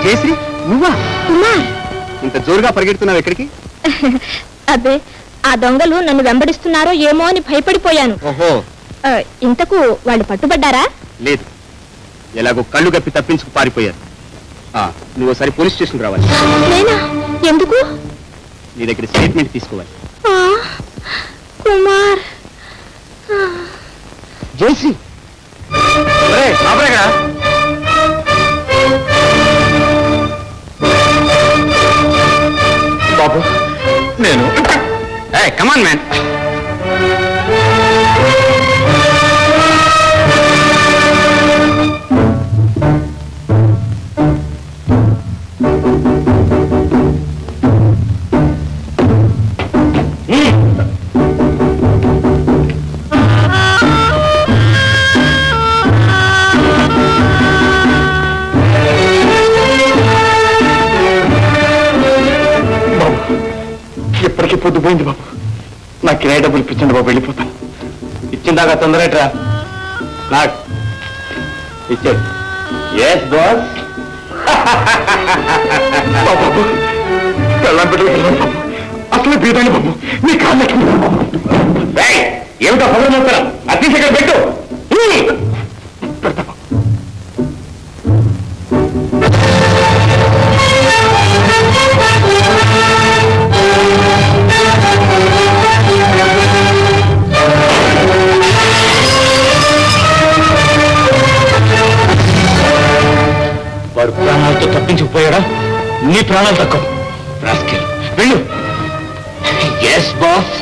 జయశ్రీ నువ్వా కుమార్ ఇంత జోరుగా పరిగెడుతున్నావు ఎక్కడికి అబ్బే ఆ దొంగలు నన్ను వెంబడిస్తున్నారో ఏమో అని భయపడిపోయాను ఓహో ఆ, ఇంతకు వాళ్ళు పట్టుబడ్డారా లేదు ఎలాగో కళ్ళు గప్పి తప్పించుకు పారిపోయారు ఆ, నువ్వు ఒకసారి పోలీస్ స్టేషన్కి రావాలి నేనా ఎందుకు నీ దగ్గర స్టేట్మెంట్ తీసుకోవాలి ఆ, కుమార్ జయశ్రీ బాబు నేను కమాన్ మ్యాన్ బాబు ఇప్పటికీ పొద్దుపోయింది బాబు నా కిరాయి డబ్బులు ఇప్పించండి బాబు వెళ్ళిపోతాను ఇచ్చిందాకా తొందరట్రా నాకు ఇచ్చేది ఎస్ బాస్ బాబు పెళ్ళం బిడ్డలు వెళ్ళండి బాబు అసలు బీదాని బాబు నీ కాళ్ళకి ఏమిటో పదవి నొక్కడం అతి ఇక్కడ పెట్టు పెడతా బాబు వాడు ప్రాణాలతో తప్పించుకుపోయాడా నీ ప్రాణాలు తక్కువ రాస్కెల్ వెళ్ళు ఎస్ బాస్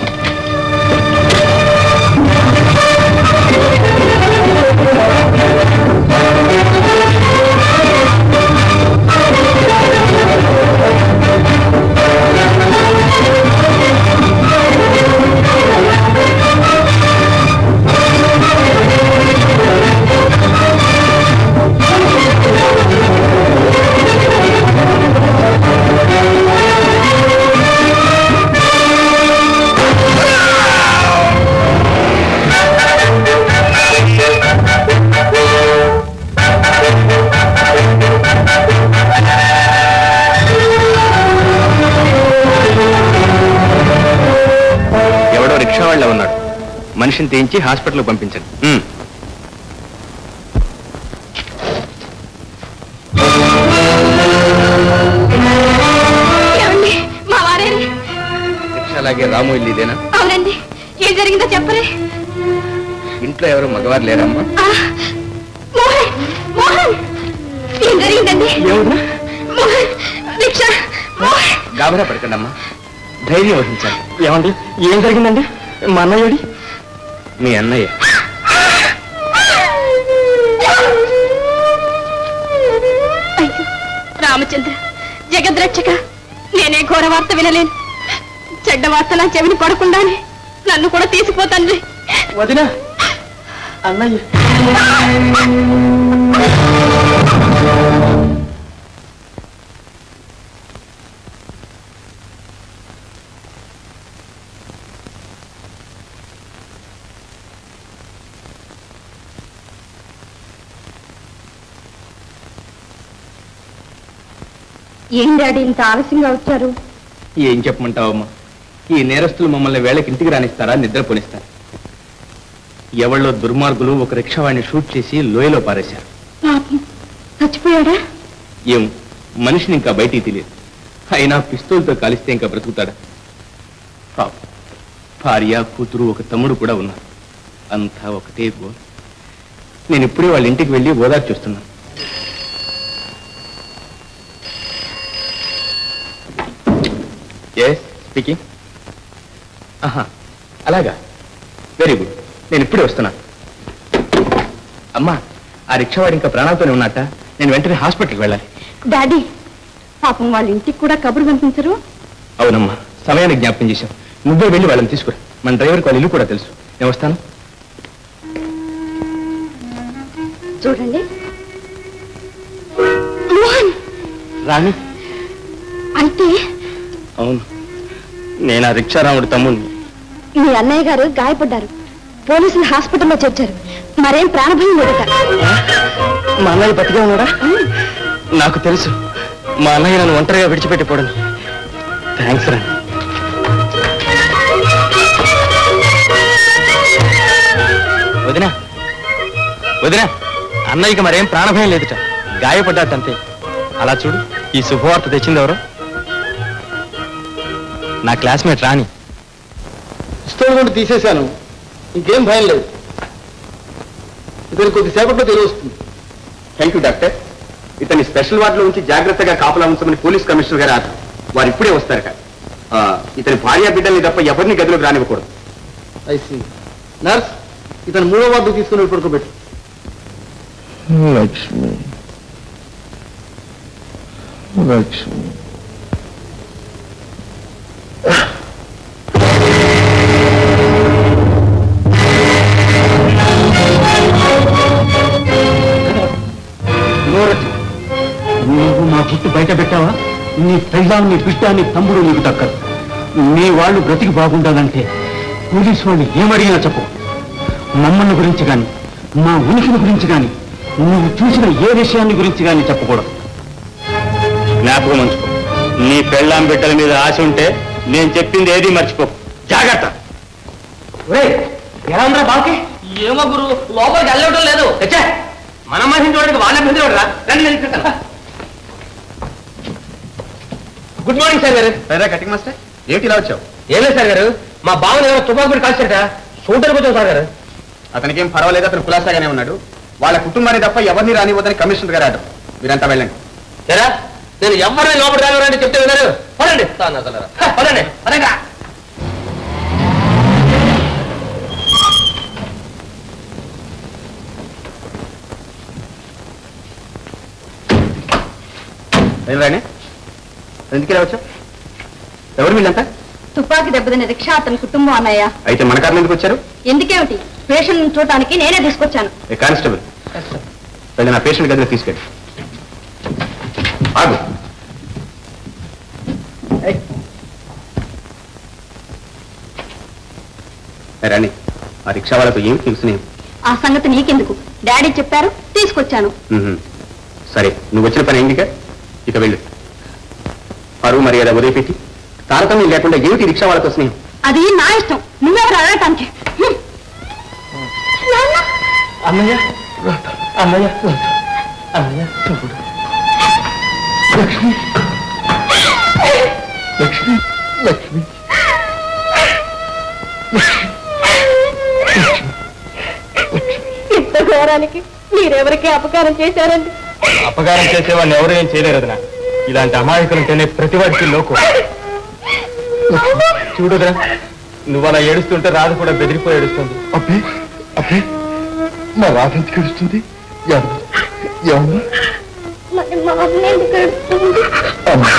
ఎవడో రిక్షా వాళ్ళ ఉన్నాడు మనిషిని తీయించి హాస్పిటల్కి పంపించండి ఉమ్. ఏమండి మా వారేని రిక్షాలాగే రాము ఇల్లు ఇదేనా అవునండి ఏం జరిగిందో చెప్పరే ఇంట్లో ఎవరు మగవారు లేరమ్మా ఆ, మోహన్ మోహన్ ఏం జరిగిందండి మోహన్ రిక్షా మోహన్ గాబరా పడకండి అమ్మా ధైర్యం వహించాలి ఏమండి ఏం జరిగిందండి మా అన్నయ్యడి మీ అన్నయ్య అయ్యో రామచంద్ర జగద్రక్షక నేనే ఘోర వార్త వినలేను చెడ్డ వార్త నా చెవిని పడకుండానే నన్ను కూడా తీసుకుపోతాను వదినా అన్నయ్య ఏం డాడీ ఇంత ఆలస్యంగా వచ్చారు ఏం చెప్పమంటావమ్మా ఈ నేరస్తులు మమ్మల్ని వేళకి ఇంటికి రానిస్తారా నిద్ర పోనిస్తారా ఎవళ్ళో దుర్మార్గులు ఒక రిక్షావాడిని షూట్ చేసి లోయలో పారేశారు పాపం చచ్చిపోయాడా ఏం మనిషిని ఇంకా బయటికి తెలియదు అయినా పిస్తోల్తో కాలిస్తే ఇంకా బ్రతుకుతాడా పాపం భార్య కూతురు ఒక తమ్ముడు కూడా ఉన్నారు అంతా ఒకటే గోల్ నేను ఇప్పుడే వాళ్ళ ఇంటికి వెళ్ళి ఓదార్చి వస్తున్నాను ఎస్ స్పీకింగ్ ఆహా అలాగా వెరీ గుడ్ నేను ఇప్పుడే వస్తున్నా అమ్మా ఆ రిక్షావాడు ఇంకా ప్రాణాలతోనే ఉన్నట్ట నేను వెంటనే హాస్పిటల్కి వెళ్ళాలి డాడీ పాపం వాళ్ళ ఇంటికి కూడా కబురు పంపించరు అవునమ్మా సమయానికి జ్ఞాపకం చేశాం నువ్వే వెళ్ళి వాళ్ళని తీసుకురా మన డ్రైవర్కి వాళ్ళ ఇల్లు కూడా తెలుసు నేను వస్తాను చూడండి మోహన్ రాణి అయితే అవును నేను ఆ రిక్షారాముడి తమ్ముడిని మీ అన్నయ్య గారు గాయపడ్డారు పోలీసులు హాస్పిటల్లో చేర్చారు మరేం ప్రాణభయం లేదట మా అన్నయ్య బతికే ఉన్నాడా నాకు తెలుసు మా అన్నయ్య నన్ను ఒంటరిగా విడిచిపెట్టిపోవడం థ్యాంక్స్ రా వదినా వదినా అన్నయ్యకి మరేం ప్రాణభయం లేదుట గాయపడ్డాటంతే అలా చూడు ఈ శుభవార్త తెచ్చింది ఎవరు నా క్లాస్మేట్ రాణి పిస్తోల్ కూడా తీసేశాను ఇంకేం భయం లేదు ఇతను కొద్దిసేపట్లో తెలియస్తుంది థ్యాంక్ యూ డాక్టర్ ఇతని స్పెషల్ వార్డులో ఉంచి జాగ్రత్తగా కాపలా ఉంచమని పోలీస్ కమిషనర్ గారు ఆర్డర్ వారు ఇప్పుడే వస్తారు కదా ఆ, ఇతని భార్య బిడ్డల్ని తప్ప ఎవరిని గదిలోకి రానివ్వకూడదు ఐసి నర్స్ ఇతను మూడో వార్డు తీసుకుని పడుకోబెట్టు లక్ష్మి లక్ష్మి నువ్వు నా గుట్టు బయట పెట్టావా నీ పెళ్ళాం నీ బిడ్డ నీ తమ్ముడు నీకు దక్కదు నీ వాళ్ళు బ్రతికి బాగుండాలంటే పోలీసు వాళ్ళు ఏమడిగినా చెప్పు మమ్మల్ని గురించి కానీ మా ఉనికిని గురించి కానీ నువ్వు చూసిన ఏ విషయాన్ని గురించి కానీ చెప్పకూడదు జ్ఞాపకం ఉంచుకో నీ పెళ్ళాం బిడ్డల మీద ఆశ ఉంటే నేను చెప్పింది ఏది మర్చిపో జాగ్రత్త ఎలా బాకి ఏమో గురు లోపలికి వెళ్ళవడం లేదు తెచ్చే మన మహిళ చూడడానికి వాళ్ళ మహిళ చూడరా రండి నేను ఇప్పిస్తాను. గుడ్ మార్నింగ్ సార్ గారు కటింగ్ మాస్టర్ ఏమిటి ఇలా వచ్చావు ఏం లేదు సార్ గారు మా బావని ఎవరో తుపాకు పెట్టి కాల్చారట చూడడానికి వచ్చాం సార్ గారు అతనికేం పర్వాలేదు అతను కులాసాగానే ఉన్నాడు వాళ్ళ కుటుంబాన్ని తప్ప ఎవరిని రానివ్వదని కమిషనర్ గారు ఆర్డర్ మీరంతా వెళ్ళండి సరే నేను ఎవరిని లోపల రానివ్వరండి చెప్తే విన్నారు పదండి సార్ అసలు పదండి పదండి రా. ఏం రాణి ఎందుకు ఇలా వచ్చావు ఎవరు వీళ్ళంతా తుపాకీ దెబ్బతిన రిక్షా అతని కుటుంబం అన్నయ్య అయితే మన కార్లు ఎందుకు వచ్చారు ఎందుకేమిటి పేషెంట్ చూడటానికి నేనే తీసుకొచ్చాను ఏ కానిస్టేబుల్ వెళ్ళి నా పేషెంట్ గదిలో తీసుకెళ్ళి ఆగు ఏ రాణి ఆ రిక్షా వాళ్ళతో ఏమి తెలుసు ఆ సంగతి నీకెందుకు డాడీ చెప్పారు తీసుకొచ్చాను సరే నువ్వు వచ్చిన పని ఏంటిక ఇక వెళ్ళు పరువు మర్యాద వదిలిపెట్టి తారతమ్యం లేకుండా ఏమిటి రిక్షా వాళ్ళతో స్నేహం అది నా ఇష్టం నువ్వెవరు అడగటానికి హ్మ్. నాన్న, అన్నయ్య అన్నయ్య అన్నయ్య తమ్ముడు లక్ష్మి లక్ష్మి లక్ష్మి ఇంత ఘోరానికి మీరెవరికి అపకారం చేశారండి అపకారం చేసేవాడిని ఎవరు ఏం చేయలేరు వదినా. ఇలాంటి అమాయకులుంటేనే ప్రతివాడికి లోకు చూడురా నువ్వు అలా ఏడుస్తుంటే రాదు కూడా బెదిరిపోయి ఏడుస్తుంది అబ్బే అబ్బే మా రాధ ఎందుకు ఏడుస్తుంది ఎవరు ఎవరు మరి మా అమ్మ ఎందుకు ఏడుస్తుంది? అమ్మా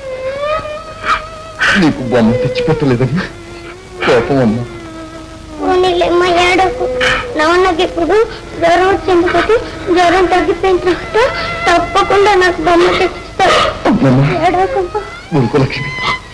నీకు బొమ్మ తెచ్చిపెట్టలేదని కోపం అమ్మా పోనీలేమ్మ ఏడకు నాన్నకి ఇప్పుడు జ్వరం వచ్చింది కదా జ్వరం తగ్గిపోయిన తర్వాత తప్పకుండా నాకు బొమ్మ తెచ్చిస్తారు అమ్మమ్మ ఏడవకమ్మా మురుకు లక్ష్మి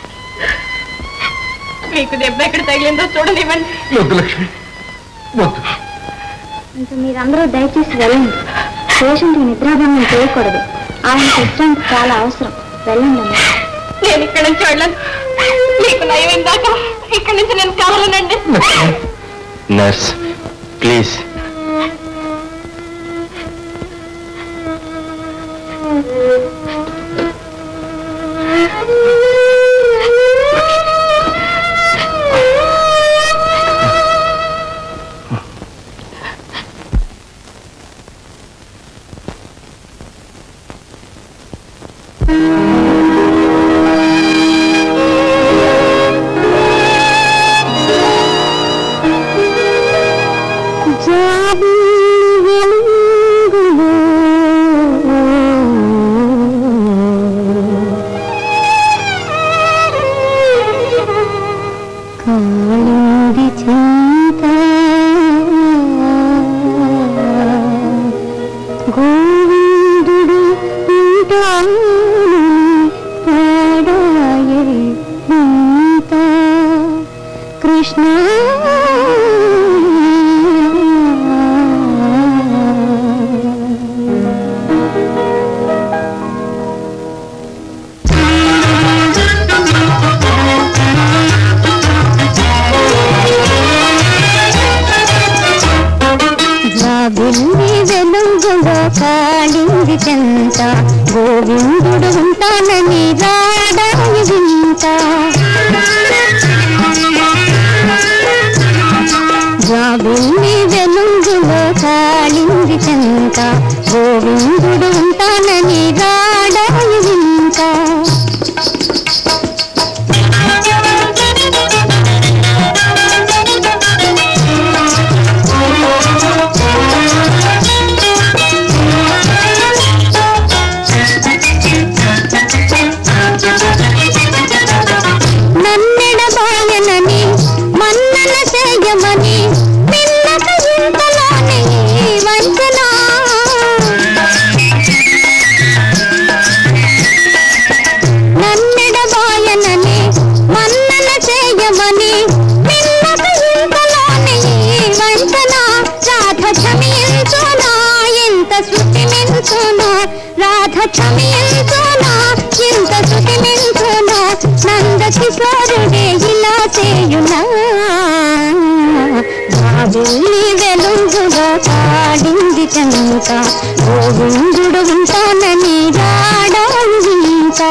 మీకు దెబ్బ ఎక్కడ తగిలిందో చూడనివ్వండి వద్దు లక్ష్మి వద్దు ఇంకా మీరందరూ దయచేసి వెళ్ళండి పేషెంట్ నిద్రాభంగం చేయకూడదు ఆయన విశ్రాంతి చాలా అవసరం వెళ్ళండి అమ్మా నేను ఇక్కడి నుంచి వెళ్ళను మీకు నయం దాకా ఇక్కడి నుంచి నేను కావాలనండి నర్స్ ప్లీజ్ కాళింది చింత గోవిందుడు ఉంటాను వింత గోవిందుడు ఉంటానని రాడాయి వింత జాబిల్లి వెలుగులో కాళింది చెంత గోవిందుడు ఉంటానని రాడాయి వింత నన్నెడబాయనని మన్నన చేయమని పిల్లక ఇంతలోనే వంచన నన్నెడబాయనని మన్నన చేయమని పిల్లక ఇంతలోనే వంచన రాధ క్షమించునా ఎంత శృతి మించునా రాధ క్షమించునా ఎంత శృతి మించునా నంద కిశోరుడే ఇలా చేయునా బాబుల్ని వెలుగులో కాడింది చంత గోవిందుడు ఉంటానని రాడాడు ఇంకా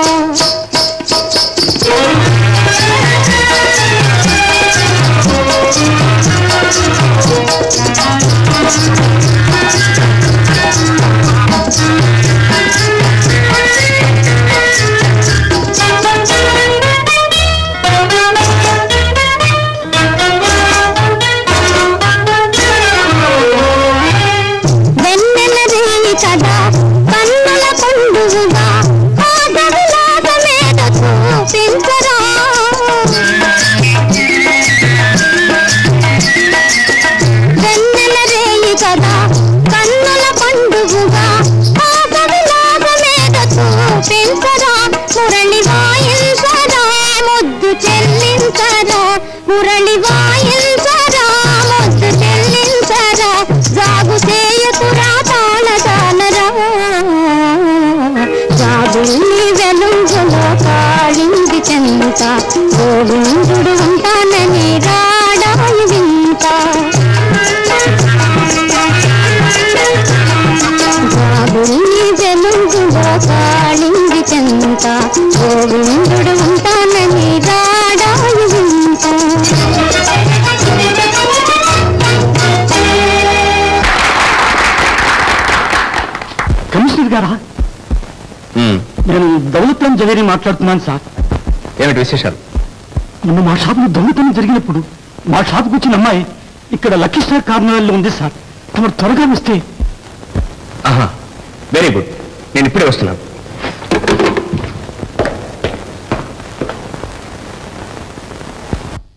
వెన్నెల రేయి కదా కన్నుల పండుగగా ఆదవిలాస మీద చూపించరా వెన్నెల రేయి కదా కన్నుల పండుగగా ఆదవిలాస మీద చూపించరా మురళి వాయించరా ముద్దు చెల్లించరా మురళి వాయించరా ముద్దు చెల్లించరా జాగు చేయకురా తాళగానరా జాగుల్ని వెలుగులో కాళింది చెంత గోవిందుడు ఉంటానని రాడాయి వింత జాగుల్ని వెలుగులో కాళింది చెంత గోవిందుడు ఉంటానని రాడాయి వింత కమిషనర్ గారా ఉమ్, నేను దౌలత్యం జవేరి మాట్లాడుతున్నాను సార్ ఏమిటి విశేషాలు మొన్న మా షాపులో దొంగతనం జరిగినప్పుడు మా షాపుకి వచ్చిన అమ్మాయి ఇక్కడ లక్కీ స్టార్ కార్నవాల్లో ఉంది సార్ తమరు త్వరగా వస్తే ఆహా వెరీ గుడ్ నేను ఇప్పుడే వస్తున్నాను